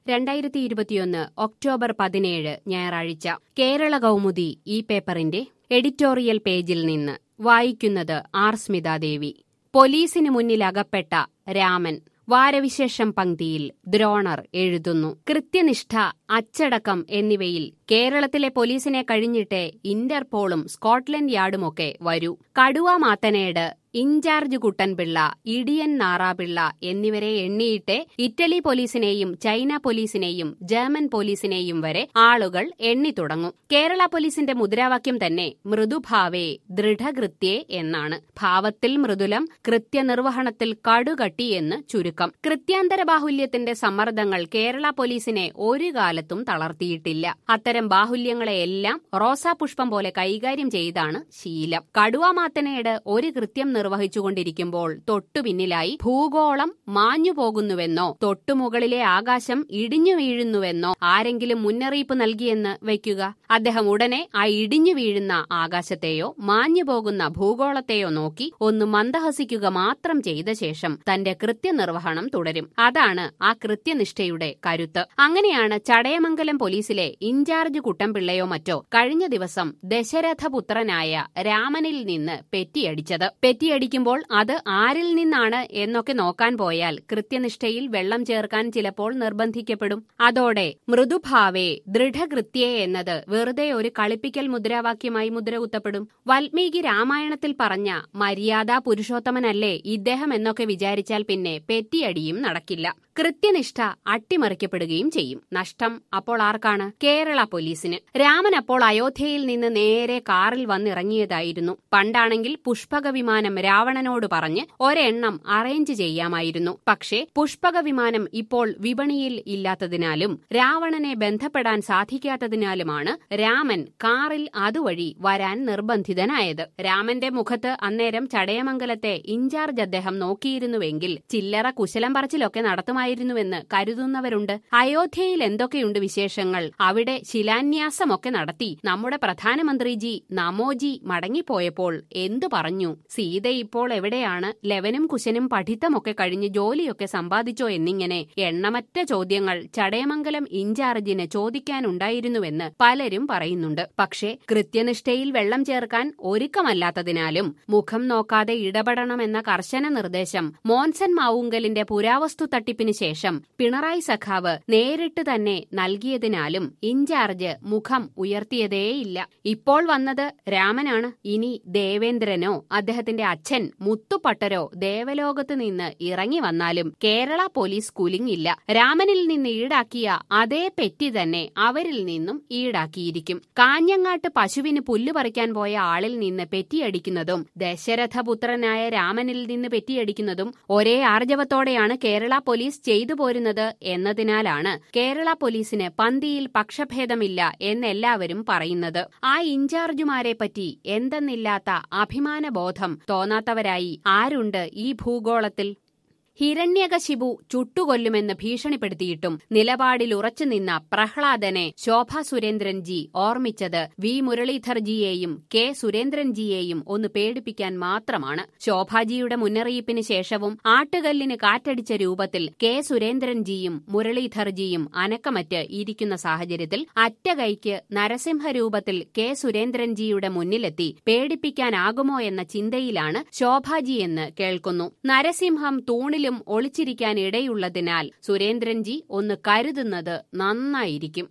രണ്ടായിരത്തി ഇരുപത്തിയൊന്ന് ഒക്ടോബർ പതിനേഴ് ഞായറാഴ്ച കേരള കൗമുദി ഈ പേപ്പറിന്റെ എഡിറ്റോറിയൽ പേജിൽ നിന്ന് വായിക്കുന്നത് ആർ സ്മിതാദേവി പോലീസിന് മുന്നിൽ അകപ്പെട്ട രാമൻ വാരവിശേഷം പങ്ക്തിയിൽ ദ്രോണർ എഴുതുന്നു കൃത്യനിഷ്ഠ അച്ചടക്കം എന്നിവയിൽ കേരളത്തിലെ പോലീസിനെ കഴിഞ്ഞിട്ടേ ഇന്റർപോളും സ്കോട്ട്ലൻഡ് യാർഡുമൊക്കെ വരൂ കടുവ മാത്തനേട് ഇൻചാർജ് കുട്ടൻപിള്ള ഇടിയൻ നാറാപിള്ള എന്നിവരെ എണ്ണിയിട്ടേ ഇറ്റലി പോലീസിനെയും ചൈന പോലീസിനെയും ജർമ്മൻ പോലീസിനെയും വരെ ആളുകൾ എണ്ണി തുടങ്ങും കേരള പോലീസിന്റെ മുദ്രാവാക്യം തന്നെ മൃദുഭാവേ ദൃഢകൃത്യേ എന്നാണ് ഭാവത്തിൽ മൃദുലം കൃത്യനിർവഹണത്തിൽ കടുകട്ടി എന്ന് ചുരുക്കം കൃത്യാന്തര ബാഹുല്യത്തിന്റെ സമ്മർദ്ദങ്ങൾ കേരള പോലീസിനെ ഒരു കാലത്തും തളർത്തിയിട്ടില്ല അത്തരം ബാഹുല്യങ്ങളെയെല്ലാം റോസാപുഷ്പം പോലെ കൈകാര്യം ചെയ്താണ് ശീലം കടുവാമാത്തനയുടെ ഒരു കൃത്യം നിർവഹിച്ചുകൊണ്ടിരിക്കുമ്പോൾ തൊട്ടുപിന്നിലായി ഭൂഗോളം മാഞ്ഞു പോകുന്നുവെന്നോ തൊട്ടുമുകളിലെ ആകാശം ഇടിഞ്ഞു വീഴുന്നുവെന്നോ ആരെങ്കിലും മുന്നറിയിപ്പ് നൽകിയെന്ന് വയ്ക്കുക അദ്ദേഹം ഉടനെ ആ ഇടിഞ്ഞു വീഴുന്ന ആകാശത്തെയോ മാഞ്ഞു പോകുന്ന ഭൂഗോളത്തെയോ നോക്കി ഒന്ന് മന്ദഹസിക്കുക മാത്രം ചെയ്ത ശേഷം തന്റെ കൃത്യനിർവഹണം തുടരും അതാണ് ആ കൃത്യനിഷ്ഠയുടെ കരുത്ത് അങ്ങനെയാണ് ചടയമംഗലം പോലീസിലെ ഇൻചാർജ് കുട്ടംപിള്ളയോ മറ്റോ കഴിഞ്ഞ ദിവസം ദശരഥപുത്രനായ രാമനിൽ നിന്ന് പെറ്റിയടിച്ചത് പെറ്റിയടിക്കുമ്പോൾ അത് ആരിൽ നിന്നാണ് എന്നൊക്കെ നോക്കാൻ പോയാൽ കൃത്യനിഷ്ഠയിൽ വെള്ളം ചേർക്കാൻ ചിലപ്പോൾ നിർബന്ധിക്കപ്പെടും അതോടെ മൃദുഭാവേ ദൃഢകൃത്യേ എന്നത് വെറുതെ ഒരു കളിപ്പിക്കൽ മുദ്രാവാക്യമായി മുദ്രകുത്തപ്പെടും വാൽമീകി രാമായണത്തിൽ പറഞ്ഞ മര്യാദ പുരുഷോത്തമനല്ലേ ഇദ്ദേഹം എന്നൊക്കെ വിചാരിച്ചാൽ പിന്നെ പെറ്റിയടിയും നടക്കില്ല കൃത്യനിഷ്ഠ അട്ടിമറിക്കപ്പെടുകയും ചെയ്യും നഷ്ടം അപ്പോൾ ആർക്കാണ് കേരള പോലീസിന് രാമൻ അപ്പോൾ അയോധ്യയിൽ നിന്ന് നേരെ കാറിൽ വന്നിറങ്ങിയതായിരുന്നു പണ്ടാണെങ്കിൽ പുഷ്പക വിമാനം രാവണനോട് പറഞ്ഞ് ഒരെണ്ണം അറേഞ്ച് ചെയ്യാമായിരുന്നു പക്ഷേ പുഷ്പക വിമാനം ഇപ്പോൾ വിപണിയിൽ ഇല്ലാത്തതിനാലും രാവണനെ ബന്ധപ്പെടാൻ സാധിക്കാത്തതിനാലുമാണ് രാമൻ കാറിൽ അതുവഴി വരാൻ നിർബന്ധിതനായത് രാമന്റെ മുഖത്ത് അന്നേരം ചടയമംഗലത്തെ ഇൻചാർജ് അദ്ദേഹം നോക്കിയിരുന്നുവെങ്കിൽ ചില്ലറ കുശലം പറച്ചിലൊക്കെ നടത്തുമായിരുന്നുവെന്ന് കരുതുന്നവരുണ്ട് അയോധ്യയിൽ എന്തൊക്കെയുണ്ട് വിശേഷങ്ങൾ അവിടെ ശിലാന്യാസമൊക്കെ നടത്തി നമ്മുടെ പ്രധാനമന്ത്രിജി നമോജി മടങ്ങിപ്പോയപ്പോൾ എന്തു പറഞ്ഞു സീത ഇപ്പോൾ എവിടെയാണ് ലെവനും കുശനും പഠിത്തമൊക്കെ കഴിഞ്ഞ് ജോലിയൊക്കെ സമ്പാദിച്ചോ എന്നിങ്ങനെ എണ്ണമറ്റ ചോദ്യങ്ങൾ ചടയമംഗലം ഇൻചാർജിന് ചോദിക്കാനുണ്ടായിരുന്നുവെന്ന് പലരും പറയുന്നുണ്ട് പക്ഷേ കൃത്യനിഷ്ഠയിൽ വെള്ളം ചേർക്കാൻ ഒരുക്കമല്ലാത്തതിനാലും മുഖം നോക്കാതെ ഇടപെടണമെന്ന കർശന നിർദ്ദേശം മോൻസൻ മാവുങ്കലിന്റെ പുരാവസ്തു തട്ടിപ്പിന് ശേഷം പിണറായി സഖാവ് നേരിട്ട് തന്നെ നൽകിയതിനാലും ഇൻചാർജ് മുഖം ഉയർത്തിയതേയില്ല ഇപ്പോൾ വന്നത് രാമനാണ് ഇനി ദേവേന്ദ്രനോ അദ്ദേഹത്തിന്റെ അച്ഛൻ മുത്തുപട്ടരോ ദേവലോകത്ത് നിന്ന് ഇറങ്ങി വന്നാലും കേരള പോലീസ് കൂലിംഗ് ഇല്ല രാമനിൽ നിന്ന് ഈടാക്കിയ അതേ പെറ്റി തന്നെ അവരിൽ നിന്നും ഈടാക്കിയിരിക്കും കാഞ്ഞങ്ങാട്ട് പശുവിന് പുല്ല് പറിക്കാൻ പോയ ആളിൽ നിന്ന് പെറ്റിയടിക്കുന്നതും ദശരഥപുത്രനായ രാമനിൽ നിന്ന് പെറ്റിയടിക്കുന്നതും ഒരേ ആർജവത്തോടെയാണ് കേരള പോലീസ് ചെയ്തു പോരുന്നത് എന്നതിനാലാണ് കേരള പോലീസിന് പന്തിയിൽ പക്ഷഭേദമില്ല എന്നെല്ലാവരും പറയുന്നത് ആ ഇൻചാർജുമാരെ പറ്റി എന്തെന്നില്ലാത്ത അഭിമാനബോധം തോന്നാത്തവരായി ആരുണ്ട് ഈ ഭൂഗോളത്തിൽ ഹിരണ്യകശിപു ചുട്ടുകൊല്ലുമെന്ന് ഭീഷണിപ്പെടുത്തിയിട്ടും നിലപാടിൽ ഉറച്ചുനിന്ന പ്രഹ്ലാദനെ ശോഭ സുരേന്ദ്രൻജി ഓർമ്മിച്ചത് വി മുരളീധർജിയെയും കെ സുരേന്ദ്രൻജിയെയും ഒന്ന് പേടിപ്പിക്കാൻ മാത്രമാണ് ശോഭാജിയുടെ മുന്നറിയിപ്പിന് ശേഷവും ആട്ടുകല്ലിന് കാറ്റടിച്ച രൂപത്തിൽ കെ സുരേന്ദ്രൻജിയും മുരളീധർജിയും അനക്കമറ്റ് ഇരിക്കുന്ന സാഹചര്യത്തിൽ അറ്റകൈക്ക് നരസിംഹരൂപത്തിൽ കെ സുരേന്ദ്രൻജിയുടെ മുന്നിലെത്തി പേടിപ്പിക്കാനാകുമോ എന്ന ചിന്തയിലാണ് ശോഭാജിയെന്ന് കേൾക്കുന്നു നരസിംഹം തൂണിലും ഒളിച്ചിരിക്കാൻ ഇടയുള്ളതിനാൽ സുരേന്ദ്രൻജി ഒന്ന് കരുതുന്നത് നന്നായിരിക്കും